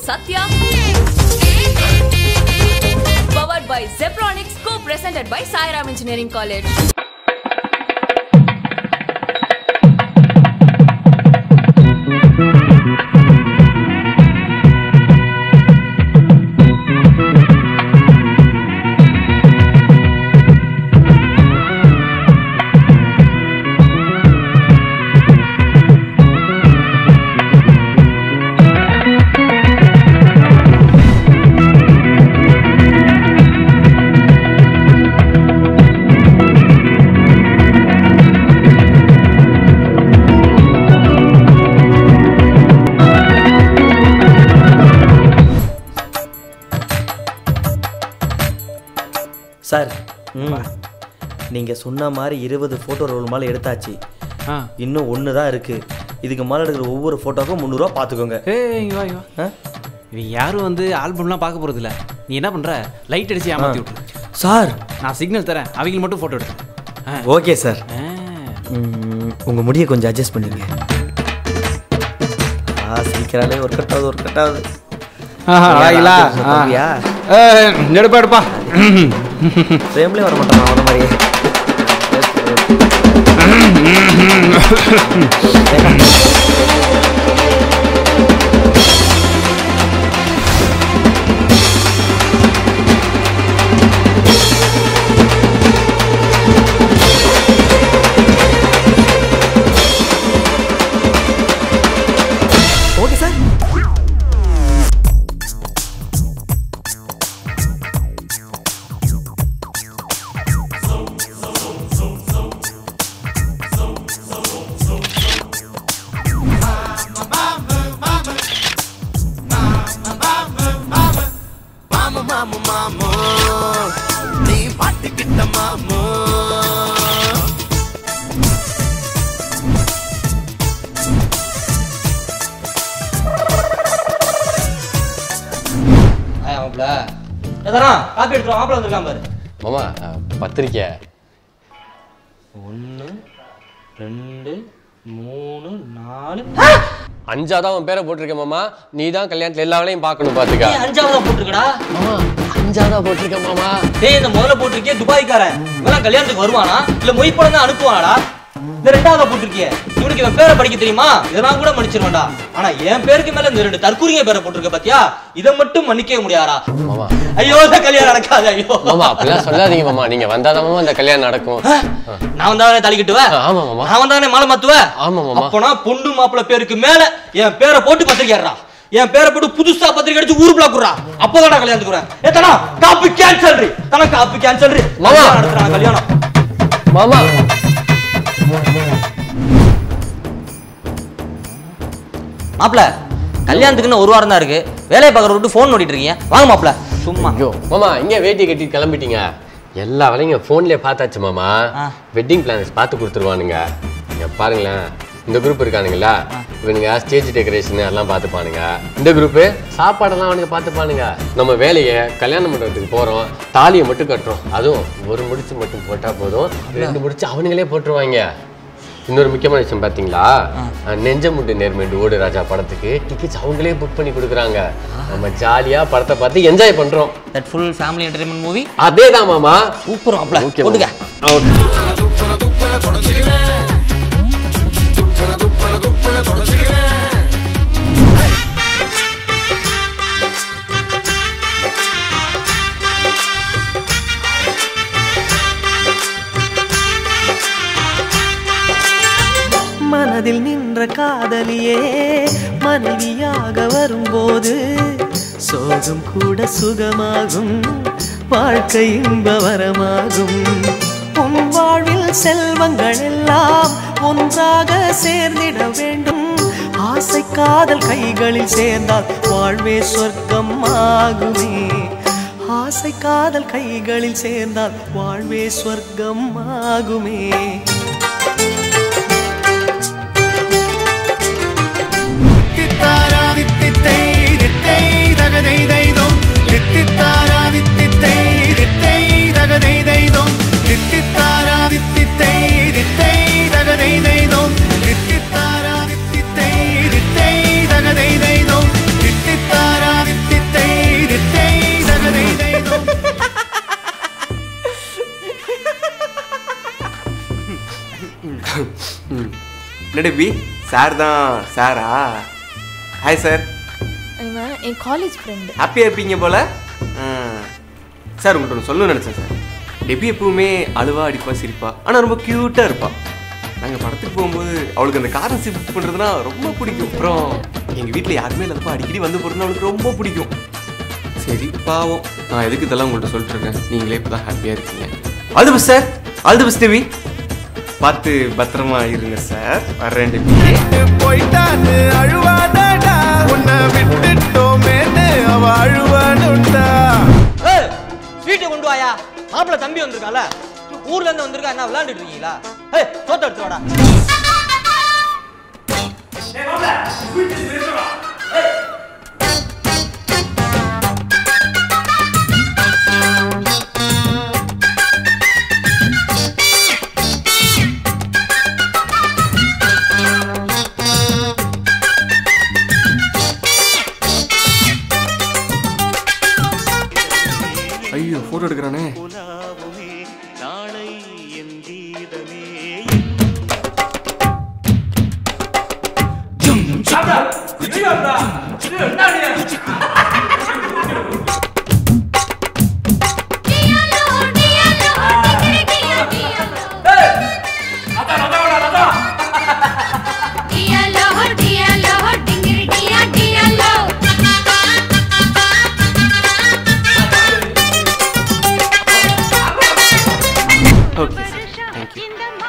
Satya. Powered by Zebronics, co-presented by Sairam Engineering College. Sir ம் நீங்கள் சொன்ன மாதிரி இருபது ஃபோட்டோ ரோல் மேலே எடுத்தாச்சு ஆ இன்னும் ஒன்று தான் இருக்குது இதுக்கு மேலே எடுக்கிற ஒவ்வொரு ஃபோட்டோக்கும் முந்நூறுரூவா பார்த்துக்கோங்க ஏய் இங்க வா இங்க வா ஆ? இவன் யாரும் வந்து ஆல்பம்லாம் பார்க்க போறது இல்ல நீ என்ன பண்ற லைட் அடிச்சு ஏமாத்தி விட்டுரு சார் நான் சிக்னல் தரேன் அவங்க மட்டும் போட்டோ எடுத்து ஆ. ஓகே சார் ஆ. உங்கள் முடியை கொஞ்சம் அட்ஜஸ்ட் பண்ணிடுங்க ஆ சீக்கிராலே ஒரு கட்டாவது ஒரு கட்டாவது ஆஹா, அழகிலா? ஆ. அப்படியா ஏய், எடுப்பா எடுப்பா ஃப்ரேம்லேயே வர மாட்டேன் அவன மாதிரியே ஓகே சார் மாப்பிள எதனா காப்பி எடுத்துரும் மாப்பிள வந்திருக்கான் பாரு மாமா அஹ், பத்திரிக்கை ஒன்று ரெண்டு மூணு நாலு அஞ்சாதான் உன் பேரை போட்டிருக்கேன் மாமா நீ தான் கல்யாணத்துல எல்லா வேலையும் பார்க்கணும் பாத்துக்க ஏய், அஞ்சாவதா போட்டிருக்கடா மாமா அஞ்சாவதா போட்டிருக்கேன் மாமா டேய் இந்த முதல்ல போட்டிருக்கே துபாய்க்காரன் இவெல்லாம் கல்யாணத்துக்கு வருவானா இல்ல மொய் படம் தான் அனுப்புவானாடா இந்த ரெண்டாவதா போட்டிருக்கியே இவனுக்கு இவன் பேரை படிக்க தெரியுமா இதெல்லாம் கூட மன்னிச்சிருவேன்டா ஆனா என் பேருக்கு மேல இந்த ரெண்டு தற்கூரிங்க பேரை போட்டிருக்க பாத்தியா இதை மட்டும் மன்னிக்கவே முடியாதா மாமா ஐயோ இந்த கல்யாணம் நடக்காது ஐயோ மாமா அப்படிலாம் சொல்லாதீங்க மாமா நீங்க வந்தாதான் மாமா இந்த கல்யாணம் நடக்கும் நான் வந்தானே தாலி கட்டுவேன் ஆ, ஆமா மாமா நான் வந்தானே மாலை மாத்துவேன் ஆமா மாமா அப்பனா பொண்ணு மாப்பிள்ளை பேருக்கு மேல என் பேரை போட்டு பத்திரிக்கைடுறா என் பேரை போட்டு புதுசா பத்திரிக்கை அடிச்சு ஊரு பிளாக்குறா அப்போதான் நான் கல்யாணத்துக்கு வரேன் ஏ தனா காப்பி கேன்சல் ரீ தனா காப்பி கேன்சல் ரீ மாமா. நடத்துறாங்க கல்யாணம் மாமா மாப்பிள கல்யாணத்துக்குன்னு ஒரு வாரம் தான் இருக்கு வேலையை பார்க்கற விட்டு ஃபோன் நோண்டிட்டு இருக்கீங்க வாங்க மாப்பிள சும்மா ஐயோ மாமா இங்கே வேட்டி கட்டி கிளம்பிட்டீங்க எல்லா வேலையும் ஃபோன்லேயே பார்த்தாச்சு மாமா ஆ. வெட்டிங் பிளான்ஸ் பார்த்து கொடுத்துருவானுங்க இங்க பாருங்களேன் இந்த குரூப் இருக்கானுங்களா இவனுங்க ஸ்டேஜ் டெக்கரேஷன் எல்லாம் பார்த்துப்பானுங்க இந்த குரூப்பு சாப்பாடெல்லாம் அவனுங்க பார்த்துப்பானுங்க நம்ம வேலையை கல்யாண மண்டபத்துக்கு போகிறோம் தாலியை மட்டும் கட்டுறோம் அதுவும் ஒரு முடிச்சு மட்டும் போட்டால் போதும் ரெண்டு முடிச்சு அவனுங்களே போட்டுருவாங்க இன்னொரு முக்கியமான விஷயம் பார்த்தீங்களா நெஞ்ச முட்டு நேர்மெண்டு ஓடு ராஜா படத்துக்கு டிக்கெட்ஸ் அவங்களே புக் பண்ணி கொடுக்குறாங்க நம்ம ஜாலியாக படத்தை பார்த்து என்ஜாய் பண்ணுறோம் that full family entertainment movie அதே தான் மாமா சூப்பர் மாப்பிள Okay, போட்டுக்க மனதில் நின்ற காதலியே மனைவியாக வரும்போது சோகம் கூட சுகமாகும் வாழ்க்கை இன்ப வரமாகும் உன் வாழ்வில் செல்வங்கள் எல்லாம் ஒன்றாக சேர்ந்திட வேண்டும் ஆசை காதல் கைகளில் சேர்ந்தால் வாழ்வே சொர்க்கம் ஆகுமே ஆசை காதல் கைகளில் சேர்ந்தால் வாழ்வே சொர்க்கம் ஆகுமே தித்தித்தாரா என்ன டெபி சார் தான் சாரா ஹாய் சார் இவன் என் காலேஜ் ஃப்ரெண்டு ஹாப்பியாக இருப்பீங்க போல ஆ. சார் உங்கள்கிட்ட ஒன்று சொல்லணும்னு நினச்சேன் சார் டெபி எப்பவுமே அழுவா அடிப்பா சிரிப்பா ஆனால் ரொம்ப க்யூட்டாக இருப்பா நாங்கள் படத்துக்கு போகும்போது அவளுக்கு அந்த காரம் ஷிஃப்ட் பண்ணுறதுனா ரொம்ப பிடிக்கும் அப்புறம் எங்கள் வீட்டில் யாருமே இல்லாதப்ப அடிக்கடி வந்து போகிறதுனா அவளுக்கு ரொம்ப பிடிக்கும் சரி பாவம் நான் எதுக்கு இதெல்லாம் உங்கள்கிட்ட சொல்லிட்டு இருக்கேன் நீங்களே இப்போ தான் ஹாப்பியாக இருக்கீங்க all the best sir all the best டெபி பார்த்து பத்திரமா இருங்க சார் வர்றேன் டெபி போயிட்டான்னு அழுவாதடா உன்னை விட்டுட்டோமேன்னு அவ அழுவானுண்டா ஏய் ஸ்வீட்டை கொண்டு வாயா மாப்பிள்ள தம்பி வந்திருக்கான்ல ஊர்ல இருந்து வந்திருக்கா என்ன விளையாண்டுட்டு இருக்கீங்களா ஏய் தோத்த எடுத்து வாடா ஐயோ ஃபோட்டோ எடுக்கிறானே ஓகே சார் தேங்க்யூ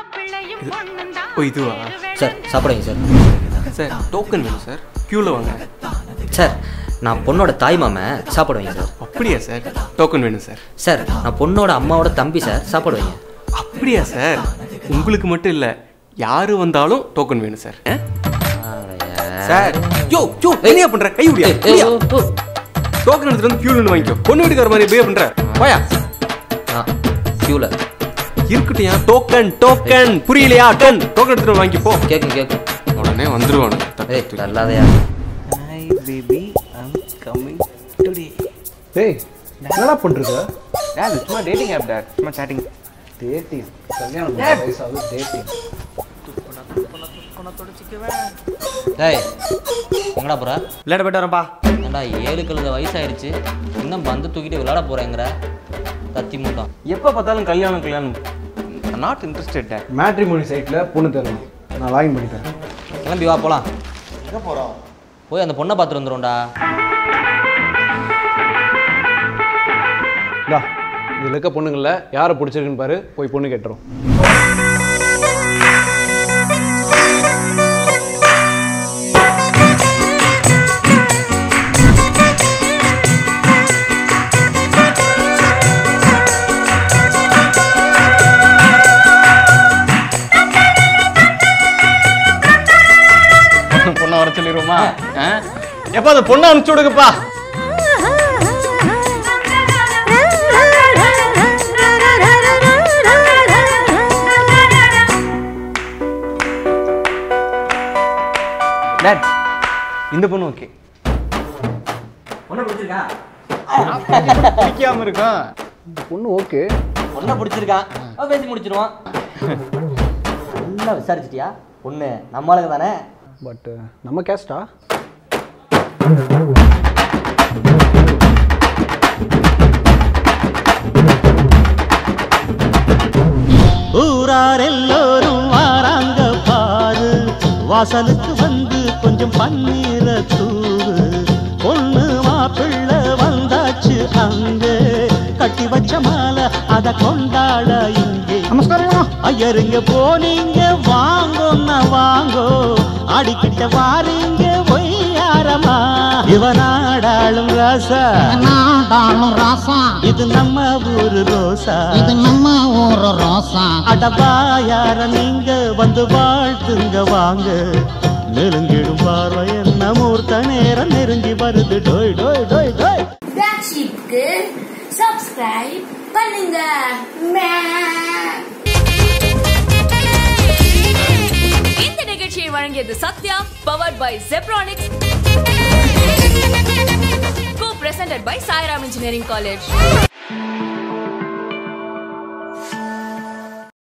ஓ இதுவா சார் சாப்பிடுங்க சார் சார் டோக்கன் வேணும் சார் க்யூவில் வாங்க சார் நான் பொண்ணோட தாய் மாமன் சாப்பிடுவீங்க சார் அப்படியா சார் டோக்கன் வேணும் சார் சார் நான் பொண்ணோட அம்மாவோட தம்பி சார் சாப்பிடுவீங்க அப்படியா சார் உங்களுக்கு மட்டும் இல்லை யாரு வந்தாலும் டோக்கன் வேணும் சார் சார் யோ யோ என்னையா பண்ற கை விடியா டோக்கன் எடுத்துட்டு வந்து கியூல வாங்கிக்கோ பொண்ணு வீட்டுக்கார மாதிரி பிஹேவ் பண்ற போயா கியூவில் இருக்கட்டும் டோக்கன் டோக்கன் புரியலையா டோன் டோக்கன் எடுத்துட்டு வந்து வாங்கி போ கேட்கும் கேட்கும் உடனே வந்துருவானு ஏய் நல்லாதையா டேய் என்னடா பண்றது டேட் சும்மா டேட்டிங் ஆப் டேட் சும்மா சேட்டிங் டேட்டிங் கல்யாணம் வயசாவது டேட்டிங் டேய் எங்கடா போற விளையாட போயிட்டு வரேன்ப்பா ஏண்டா ஏழு கழுத வயசாயிருச்சு இன்னும் பந்து தூக்கிட்டு விளையாட போறேங்கிற தத்தி மூட்டம் எப்போ பார்த்தாலும் கல்யாணம் கல்யாணம் நாட் இன்ட்ரெஸ்டட் டேட் மேட்ரிமோனி சைட்டில் பொண்ணு தரணும் நான் லாகின் பண்ணி தரேன் கிளம்பி வா போலாம் எங்க போறோம் போய் அந்த பொண்ணை பார்த்துட்டு வந்துடும்டா இந்தா இதில் இருக்க பொண்ணுங்களில் யாரை பிடிச்சிருக்குன்னு பாரு போய் பொண்ணு கேட்டுரும் பொண்ணை வர சொல்லிடுவோமா எப்போ அந்த பொண்ணை அனுப்பிச்சு விடுங்கப்பா டேட் இந்த பொண்ணு ஓகே பொண்ணை பிடிச்சிருக்கா பிடிக்காம இருக்கும் இந்த பொண்ணு ஓகே பொண்ணை பிடிச்சிருக்கான் அவன் பேசி முடிச்சிருவான் நல்லா விசாரிச்சிட்டியா பொண்ணு நம்மளுக்கு தானே பட் நம்ம கேஸ்டா ஊரார் எல்லோரும் வாராங்க பாரு வாசலுக்கு வந்து கொஞ்சம் பன்னீர தூவு பொண்ணு மாப்பிள்ளை வந்தாச்சு அங்க கட்டி வச்ச மாலை அத கொண்டாட இங்கே நமஸ்காரம் ஐயருங்க போனீங்க வாங்கோன்னா வாங்கோ அடிக்கிட்ட வாரீங்க ஒய்யாரமா இவனாடாளும் ராசா நாடாளும் ராசா இது நம்ம ஊரு ரோசா இது நம்ம ஊரு ரோசா அடபா யார நீங்க வந்து வாழ்த்துங்க வாங்க நெருங்கிடும் பார்வை என்ன மூர்த்த நேரம் நெருங்கி வருது டோய் டோய் டோய் டோய் பிளாக் ஷீப்க்கு சப்ஸ்கிரைப் பண்ணுங்க மே. இந்த நிகழ்ச்சியை வழங்கியது Sathya powered by Zebronics co presented by Sairam engineering college